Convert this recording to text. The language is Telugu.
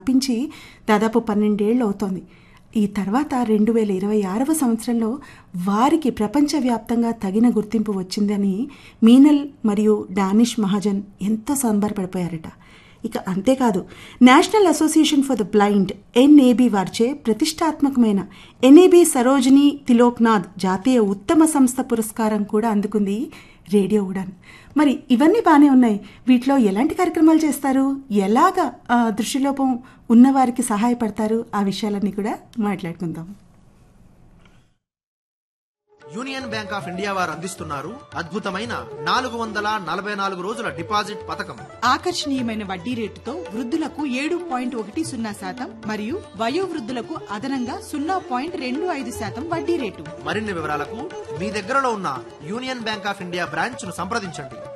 పించి దాదాపు పన్నెండేళ్ళు అవుతోంది ఈ తర్వాత రెండు వేల ఇరవై ఆరవ సంవత్సరంలో వారికి ప్రపంచవ్యాప్తంగా తగిన గుర్తింపు వచ్చిందని మీనల్ మరియు డానిష్ మహాజన్ ఎంతో సంబరపడిపోయారట ఇక అంతేకాదు national association for the blind NAB వారిచే ప్రతిష్టాత్మకమైన ఎన్ఏబి సరోజిని తిలోక్నాథ్ జాతీయ ఉత్తమ సంస్థ పురస్కారం కూడా అందుకుంది రేడియో ఉడాన్ మరి ఇవన్నీ బాగానే ఉన్నాయి వీటిలో ఎలాంటి కార్యక్రమాలు చేస్తారు ఎలాగా ఆ, దృష్టిలోపం ఉన్నవారికి సహాయపడతారు ఆ విషయాలన్నీ కూడా మాట్లాడుకుందాం యూనియన్ బ్యాంక్ ఆఫ్ ఇండియా వారు అందిస్తున్నారు అద్భుతమైన నాలుగు వందల నలభై నాలుగు రోజుల డిపాజిట్ పథకం ఆకర్షణీయమైన వడ్డీ రేటుతో వృద్ధులకు ఏడు పాయింట్ ఒకటి సున్నా శాతం మరియు వయోవృద్ధులకు అదనంగా సున్నా పాయింట్ రెండు ఐదు శాతం వడ్డీ రేటు మరిన్ని వివరాలకు మీ దగ్గరలో ఉన్న union bank of India branch ను సంప్రదించండి